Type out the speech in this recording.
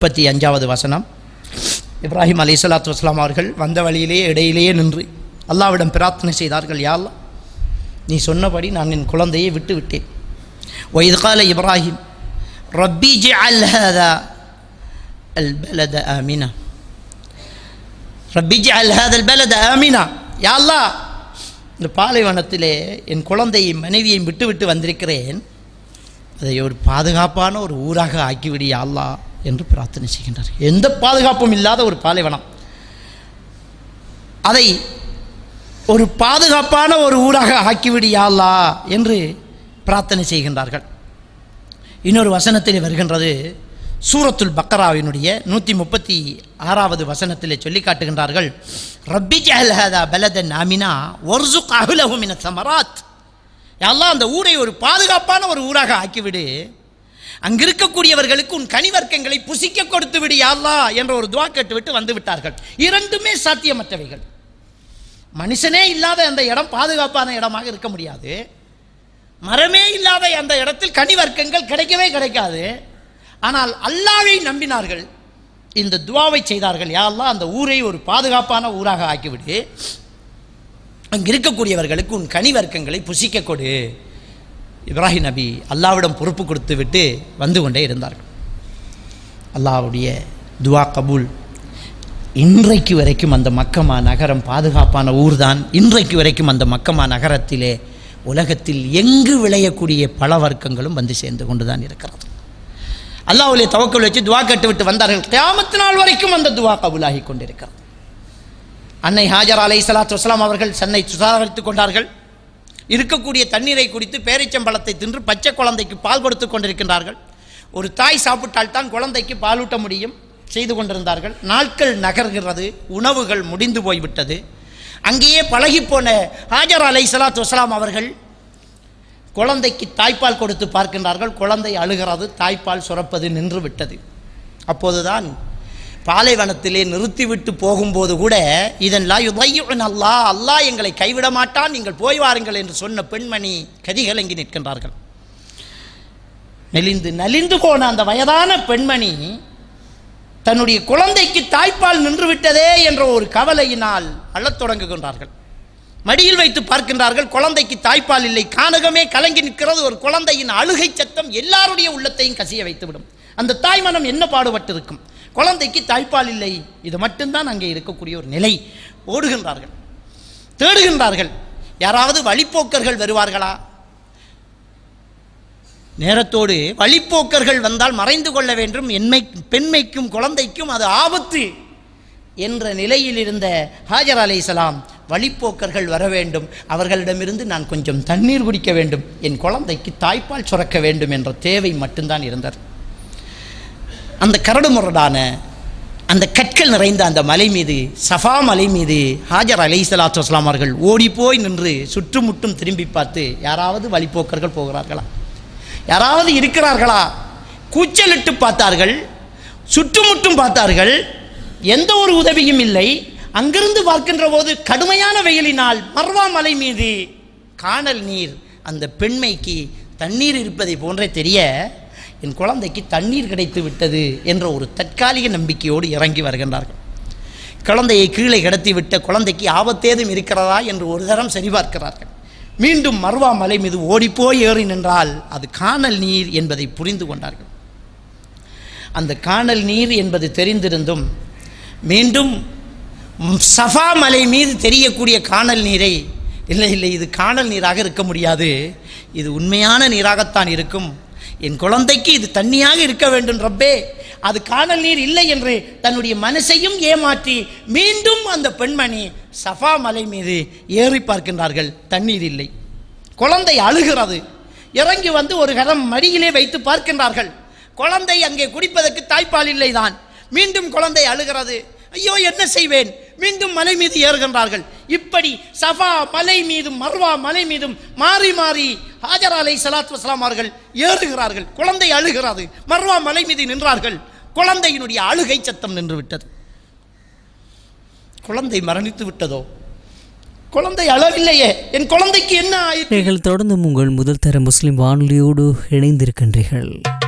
முப்பத்தி அஞ்சாவது வசனம் இப்ராஹிம் அலி சலாத்து வஸ்லாம் அவர்கள் வந்த வழியிலேயே இடையிலேயே நின்று அல்லாவிடம் பிரார்த்தனை செய்தார்கள் யா அல்லாஹ் நீ சொன்னபடி நான் என் குழந்தையை விட்டு விட்டேன் وإذ قال إبراهيم ربي اجعل هذا البلد آمنا ربي اجعل هذا البلد آمنا يا الله இந்த பாலைவனத்திலே என் குழந்தையை மனைவியையும் விட்டு விட்டு வந்திருக்கிறேன் அதை ஒரு பாதுகாப்பான ஒரு ஊராக ஆக்கிவிடு யா அல்லாஹ் என்று பிரார்த்தனை செய்கின்றார் எந்த பாதுகாப்பும் இல்லாத ஒரு பாலைவனம் அதை ஒரு பாதுகாப்பான ஒரு ஊராக ஆக்கிவிடு யா அல்லாஹ் என்று பிரார்த்தனை செய்கின்றார்கள் இன்னொரு வசனத்தில் வருகின்றது சூரத்துல் பக்கராவினுடைய நூற்றி முப்பத்தி ஆறாவது வசனத்தில் சொல்லி காட்டுகின்றார்கள் ரப்பி ஜஹல் ஹதா பலதன் அமினா ஒர்சுக் அஹுலஹு மின சமராத் எல்லாம் அந்த ஊரை ஒரு பாதுகாப்பான ஒரு ஊராக ஆக்கிவிடு அங்கு இருக்கக்கூடியவர்களுக்கு உன் கனிவர்க்கங்களை புசிக்க கொடுத்து விடு யா அல்லாஹ் என்ற ஒரு துவா கேட்டுவிட்டு வந்து விட்டார்கள் இரண்டுமே சாத்தியமற்றவைகள் மனுஷனே இல்லாத அந்த இடம் பாதுகாப்பான இடமாக இருக்க முடியாது மரமே இல்லாத அந்த இடத்தில் கனிவர்க்கங்கள் கிடைக்கவே கிடைக்காது ஆனால் அல்லாவை நம்பினார்கள் இந்த துவாவை செய்தார்கள் யா அல்லாஹ் அந்த ஊரை ஒரு பாதுகாப்பான ஊராக ஆக்கிவிடு அங்கு இருக்கக்கூடியவர்களுக்கு உன் கனிவர்க்கங்களை புசிக்க கொடு இப்ராஹிம் நபி அல்லாவிடம் பொறுப்பு கொடுத்து விட்டு வந்து கொண்டே இருந்தார்கள் அல்லாவுடைய துவா கபூல் இன்றைக்கு வரைக்கும் அந்த மக்கமா நகரம் பாதுகாப்பான ஊர்தான் இன்றைக்கு வரைக்கும் அந்த மக்கமா நகரத்திலே உலகத்தில் எங்கு விளையக்கூடிய பல வர்க்கங்களும் வந்து சேர்ந்து கொண்டு தான் இருக்கிறது அல்லாஹ்வுடைய தவக்கல் வச்சு துவா கேட்டு விட்டு வந்தார்கள் கியாமத்து நாள் வரைக்கும் அந்த துவா கபூலாகி கொண்டிருக்கிறது அன்னை ஹாஜர் அலை சலாத்து வஸ்லாம் அவர்கள் சென்னை சுதாகரித்துக் கொண்டார்கள் இருக்கக்கூடிய தண்ணீரை குடித்து பேரிச்சம்பழத்தை தின்று பச்சை குழந்தைக்கு பால் கொடுத்து கொண்டிருக்கின்றார்கள் ஒரு தாய் சாப்பிட்டால் தான் குழந்தைக்கு பாலூட்ட முடியும் செய்து கொண்டிருந்தார்கள் நாட்கள் நகர்கிறது உணவுகள் முடிந்து போய்விட்டது அங்கேயே பழகிப்போன ஹாஜர் அலை சலாத்து வஸ்லாம் அவர்கள் குழந்தைக்கு தாய்ப்பால் கொடுத்து பார்க்கின்றார்கள் குழந்தை அழுகிறது தாய்ப்பால் சுரப்பது நின்று விட்டது அப்போதுதான் பாலைவனத்திலே நிறுத்திவிட்டு போகும்போது கூட இதன் லா யுதையுன் அல்லாஹ் அல்லாஹ் எங்களை கைவிட மாட்டான் நீங்கள் போய் வாருங்கள் என்று சொன்ன பெண்மணி கதிகலங்கி நிற்கின்றார்கள் மெலிந்து நலிந்து போன அந்த வயதான பெண்மணி தன்னுடைய குழந்தைக்கு தாய்ப்பால் நின்று விட்டதே என்ற ஒரு கவலையினால் அழத் தொடங்குகின்றார்கள் மடியில் வைத்து பார்க்கின்றார்கள் குழந்தைக்கு தாய்ப்பால் இல்லை கானகமே கலங்கி நிற்கிறது ஒரு குழந்தையின் அழுகை சத்தம் எல்லாருடைய உள்ளத்தையும் கசிய வைத்துவிடும் அந்த தாய் மனம் என்ன பாடுபட்டிருக்கும் குழந்தைக்கு தாய்ப்பால் இல்லை இது மட்டும்தான் அங்கே இருக்கக்கூடிய ஒரு நிலை ஓடுகின்றார்கள் தேடுகின்றார்கள் யாராவது வழிப்போக்கர்கள் வருவார்களா நேரத்தோடு வழிப்போக்கர்கள் வந்தால் மறைந்து கொள்ள வேண்டும் என்மை பெண்மைக்கும் குழந்தைக்கும் அது ஆபத்து என்ற நிலையில் இருந்த ஹாஜர் அலைசலாம் வழிப்போக்கர்கள் வர வேண்டும் அவர்களிடமிருந்து நான் கொஞ்சம் தண்ணீர் குடிக்க வேண்டும் என் குழந்தைக்கு தாய்ப்பால் சுரக்க வேண்டும் என்ற தேவை மட்டும்தான் இருந்தது அந்த கரடு முரடான அந்த கற்கள் நிறைந்த அந்த மலை மீது சஃபா மலை மீது ஹாஜர் அலை சலாத்து வஸ்லாம் அவர்கள் ஓடிப்போய் நின்று சுற்றுமுட்டும் திரும்பி பார்த்து யாராவது வழிப்போக்கர்கள் போகிறார்களா யாராவது இருக்கிறார்களா கூச்சலிட்டு பார்த்தார்கள் சுற்றுமுட்டும் பார்த்தார்கள் எந்த ஒரு உதவியும் இல்லை அங்கிருந்து பார்க்கின்ற போது கடுமையான வெயிலினால் மர்வா மலை மீது காணல் நீர் அந்த பெண்மைக்கு தண்ணீர் இருப்பதை போன்றே தெரிய என் குழந்தைக்கு தண்ணீர் கிடைத்து விட்டது என்ற ஒரு தற்காலிக நம்பிக்கையோடு இறங்கி வருகின்றார்கள் குழந்தையை கீழே கிடத்தி விட்ட குழந்தைக்கு ஆபத்தேதும் இருக்கிறதா என்று ஒரு தரம் சரிபார்க்கிறார்கள் மீண்டும் மர்வா மலை மீது ஓடிப்போய் ஏறி நின்றால் அது காணல் நீர் என்பதை புரிந்து கொண்டார்கள் அந்த காணல் நீர் என்பது தெரிந்திருந்தும் மீண்டும் சஃபா மலை மீது தெரியக்கூடிய காணல் நீரை இல்லை இல்லை இது காணல் நீராக இருக்க முடியாது இது உண்மையான நீராகத்தான் இருக்கும் என் குழந்தைக்கு இது தண்ணியாக இருக்க வேண்டும் ரப்பே அது காணல் நீர் இல்லை என்று தன்னுடைய மனசையும் ஏமாற்றி மீண்டும் அந்த பெண்மணி சஃபா மலை மீது ஏறி பார்க்கின்றார்கள் தண்ணீர் இல்லை குழந்தை அழுகிறது இறங்கி வந்து ஒரு கரம் மடியிலே வைத்து பார்க்கின்றார்கள் குழந்தை அங்கே குடிப்பதற்கு தாய்ப்பால் இல்லைதான் மீண்டும் குழந்தை அழுகிறது ஐயோ என்ன செய்வேன் மீண்டும் மலை மீது ஏறுகின்றார்கள் இப்படி சஃபா மலை மீதும் மர்வா மலை மீதும் மாறி மாறி ஹாஜர் அலை சலாத் வஸ்லாம் அவர்கள் ஏறுகிறார்கள் குழந்தை அழுகிறது மர்வா மலை மீது நின்றார்கள் குழந்தையினுடைய அழுகை சத்தம் நின்று விட்டது குழந்தை மரணித்து விட்டதோ குழந்தை அழவில்லையே என் குழந்தைக்கு என்ன ஆயிற்று நீங்கள் தொடர்ந்தும் உங்கள் முதல் தர முஸ்லிம் வானொலியோடு இணைந்திருக்கின்றீர்கள்